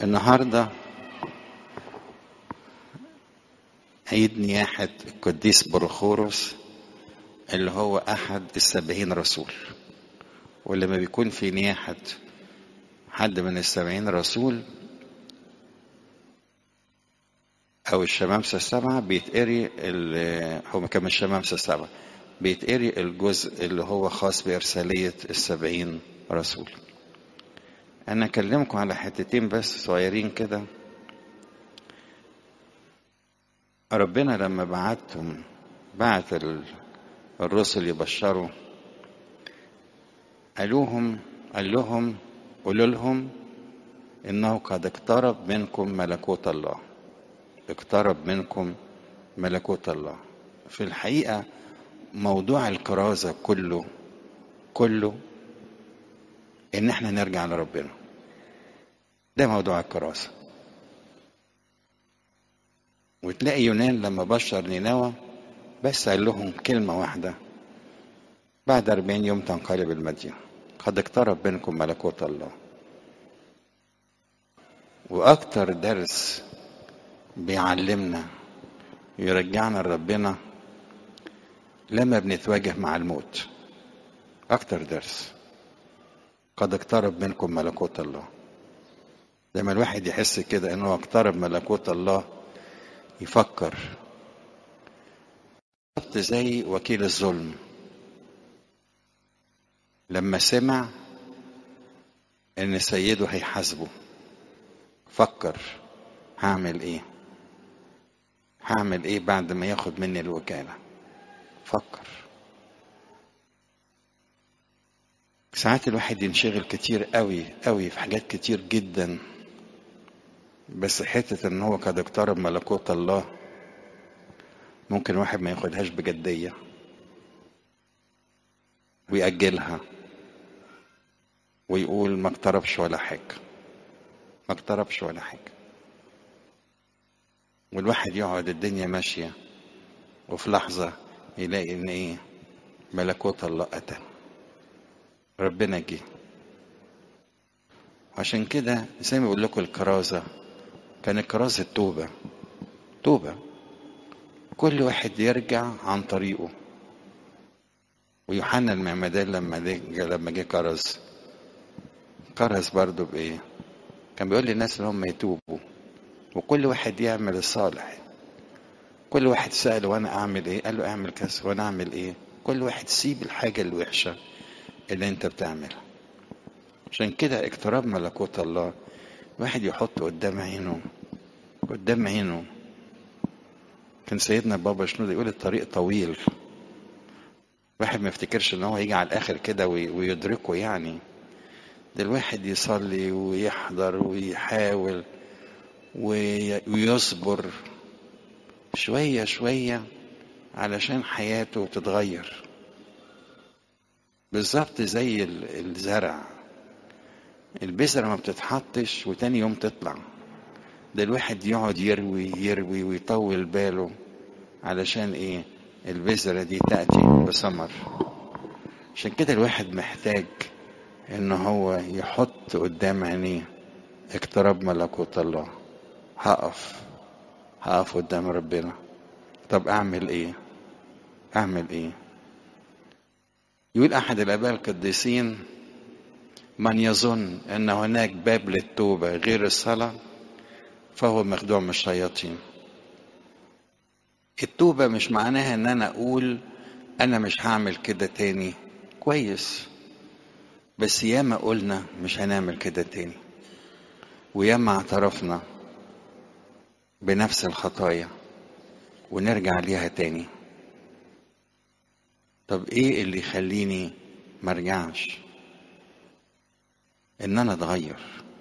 النهارده عيد نياحة القديس بروخوروس اللي هو أحد السبعين رسول ولما بيكون في نياحة حد من السبعين رسول أو الشمامسة السبعة بيتقري هو كان الشمامسة السبعة بيتقري الجزء اللي هو خاص بإرسالية السبعين رسول أنا أكلمكم على حتتين بس صغيرين كده ربنا لما بعتهم بعت الرسل يبشروا قالوهم قال لهم قولوا لهم انه قد اقترب منكم ملكوت الله اقترب منكم ملكوت الله في الحقيقه موضوع الكرازه كله كله ان احنا نرجع لربنا ده موضوع الكرازه وتلاقي يونان لما بشر نينوى بس قال لهم كلمة واحدة بعد أربعين يوم تنقلب المدينة قد اقترب منكم ملكوت الله وأكتر درس بيعلمنا يرجعنا لربنا لما بنتواجه مع الموت أكتر درس قد اقترب منكم ملكوت الله لما الواحد يحس كده انه اقترب ملكوت الله يفكر بالظبط زي وكيل الظلم لما سمع ان سيده هيحاسبه فكر هعمل ايه هعمل ايه بعد ما ياخد مني الوكالة فكر ساعات الواحد ينشغل كتير قوي قوي في حاجات كتير جدا بس حتة ان هو قد اقترب ملكوت الله ممكن واحد ما ياخدهاش بجدية ويأجلها ويقول ما اقتربش ولا حاجة ما اقتربش ولا حاجة والواحد يقعد الدنيا ماشية وفي لحظة يلاقي ان ايه ملكوت الله أتى ربنا جه عشان كده زي ما بقول لكم الكرازة كانت كرازة توبة توبة كل واحد يرجع عن طريقه ويوحنا المعمدان لما جه لما جه كرز كرز برضه بايه؟ كان بيقول للناس ان هم يتوبوا وكل واحد يعمل الصالح كل واحد سأل وانا اعمل ايه؟ قال له اعمل كذا وانا اعمل ايه؟ كل واحد سيب الحاجة الوحشة اللي انت بتعملها عشان كده اقتراب ملكوت الله واحد يحط قدام عينه قدام عينه كان سيدنا بابا شنودة يقول الطريق طويل واحد ما يفتكرش ان هو يجي على الاخر كده ويدركه يعني ده الواحد يصلي ويحضر ويحاول ويصبر شوية شوية علشان حياته تتغير بالظبط زي الزرع البذرة ما بتتحطش وتاني يوم تطلع ده الواحد يقعد يروي يروي ويطول باله علشان ايه البذرة دي تأتي بثمر عشان كده الواحد محتاج ان هو يحط قدام عينيه اقتراب ملكوت الله هقف هقف قدام ربنا طب اعمل ايه اعمل ايه يقول احد الاباء القديسين من يظن ان هناك باب للتوبه غير الصلاه فهو مخدوع من الشياطين التوبة مش معناها ان انا اقول انا مش هعمل كده تاني كويس بس ياما قلنا مش هنعمل كده تاني وياما اعترفنا بنفس الخطايا ونرجع ليها تاني طب ايه اللي يخليني مرجعش ان انا اتغير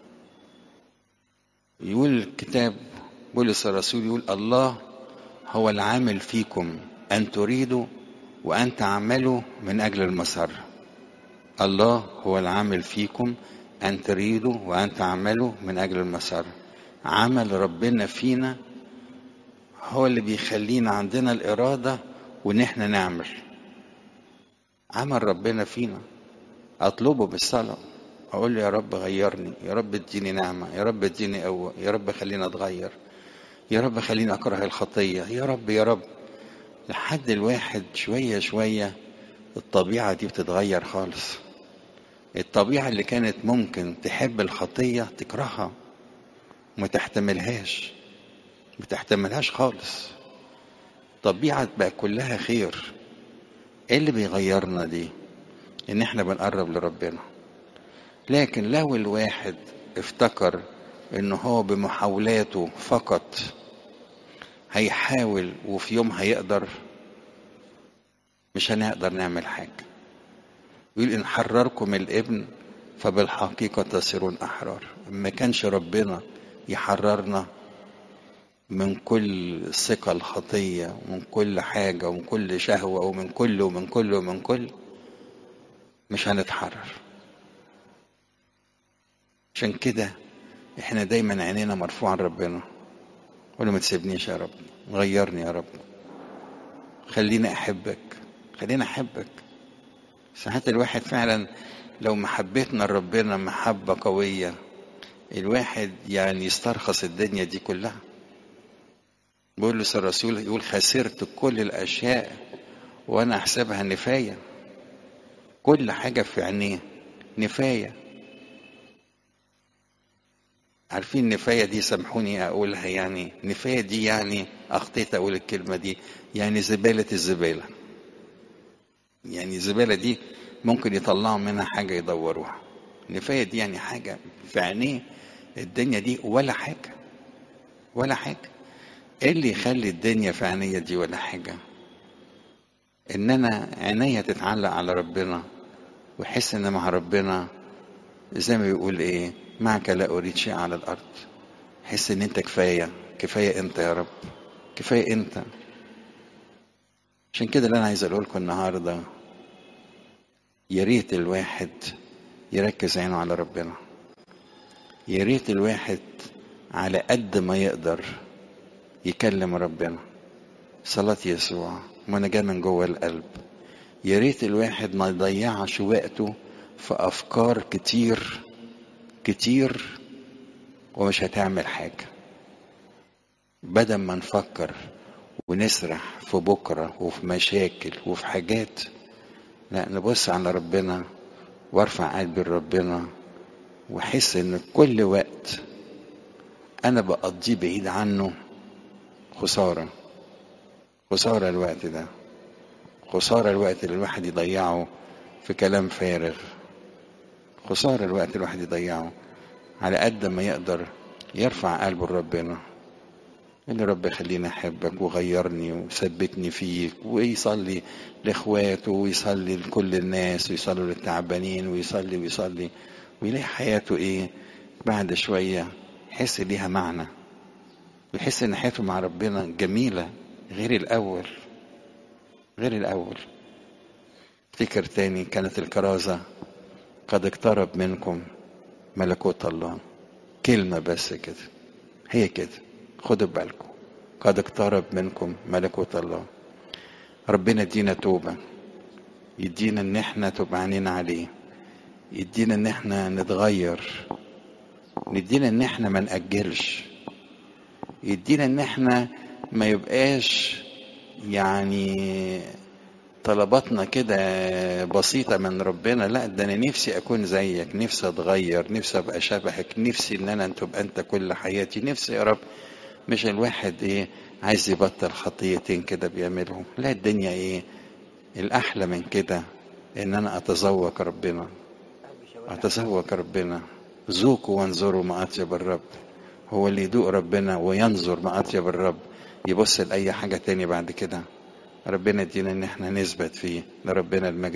يقول الكتاب بولس الرسول يقول الله هو العامل فيكم ان تريدوا وان تعملوا من اجل المسر الله هو العامل فيكم ان تريدوا وان تعملوا من اجل المسر عمل ربنا فينا هو اللي بيخلينا عندنا الاراده وان احنا نعمل عمل ربنا فينا اطلبه بالصلاه اقول له يا رب غيرني يا رب اديني نعمه يا رب اديني قوه يا رب خليني اتغير يا رب خليني اكره الخطيه يا رب يا رب لحد الواحد شويه شويه الطبيعه دي بتتغير خالص الطبيعه اللي كانت ممكن تحب الخطيه تكرهها وما تحتملهاش ما تحتملهاش خالص طبيعة بقى كلها خير ايه اللي بيغيرنا دي ان احنا بنقرب لربنا لكن لو الواحد افتكر ان هو بمحاولاته فقط هيحاول وفي يوم هيقدر مش هنقدر نعمل حاجة يقول إن حرركم الابن فبالحقيقة تصيرون أحرار ما كانش ربنا يحررنا من كل ثقة الخطية ومن كل حاجة ومن كل شهوة ومن كل ومن كل ومن كل مش هنتحرر عشان كده احنا دايما عينينا مرفوعة لربنا قول ما تسيبنيش يا رب غيرني يا رب خليني احبك خليني احبك ساعات الواحد فعلا لو محبتنا لربنا محبة قوية الواحد يعني يسترخص الدنيا دي كلها بيقول له الرسول يقول خسرت كل الاشياء وانا احسبها نفايه كل حاجه في عينيه نفايه عارفين نفايه دي سامحوني اقولها يعني نفايه دي يعني اخطيت اقول الكلمه دي يعني زباله الزباله يعني الزباله دي ممكن يطلعوا منها حاجه يدوروها نفايه دي يعني حاجه في عينيه الدنيا دي ولا حاجه ولا حاجه ايه اللي يخلي الدنيا في عينيا دي ولا حاجة ان انا عينيا تتعلق على ربنا واحس ان مع ربنا زي ما بيقول ايه معك لا اريد شيء على الارض احس ان انت كفاية كفاية انت يا رب كفاية انت عشان كده اللي انا عايز اقول لكم النهاردة يا ريت الواحد يركز عينه على ربنا يا ريت الواحد على قد ما يقدر يكلم ربنا صلاة يسوع مناجاة من جوه القلب يا ريت الواحد ما يضيعش وقته في أفكار كتير كتير ومش هتعمل حاجة بدل ما نفكر ونسرح في بكرة وفي مشاكل وفي حاجات لا نبص على ربنا وارفع قلبي لربنا واحس ان كل وقت انا بقضيه بعيد عنه خسارة خسارة الوقت ده خسارة الوقت اللي الواحد يضيعه في كلام فارغ خسارة الوقت اللي الواحد يضيعه على قد ما يقدر يرفع قلبه لربنا اللي رب خليني احبك وغيرني وثبتني فيك ويصلي لاخواته ويصلي لكل الناس ويصلي للتعبانين ويصلي ويصلي ويلاقي حياته ايه بعد شويه يحس ليها معنى ويحس ان حياته مع ربنا جميله غير الاول غير الاول افتكر تاني كانت الكرازه قد اقترب منكم ملكوت الله كلمه بس كده هي كده خدوا بالكم قد اقترب منكم ملكوت الله ربنا يدينا توبة يدينا ان احنا تبقى عينينا عليه يدينا ان احنا نتغير يدينا ان احنا ما نأجلش يدينا ان احنا ما يبقاش يعني طلباتنا كده بسيطة من ربنا لا ده أنا نفسي أكون زيك نفسي أتغير نفسي أبقى شبهك نفسي إن أنا تبقى أنت كل حياتي نفسي يا رب مش الواحد إيه عايز يبطل خطيتين كده بيعملهم لا الدنيا إيه الأحلى من كده إن أنا أتذوق ربنا أتذوق ربنا ذوقوا وانظروا ما أطيب الرب هو اللي يدوق ربنا وينظر ما أطيب الرب يبص لأي حاجة تاني بعد كده ربنا يدينا إن احنا نثبت فيه لربنا المجد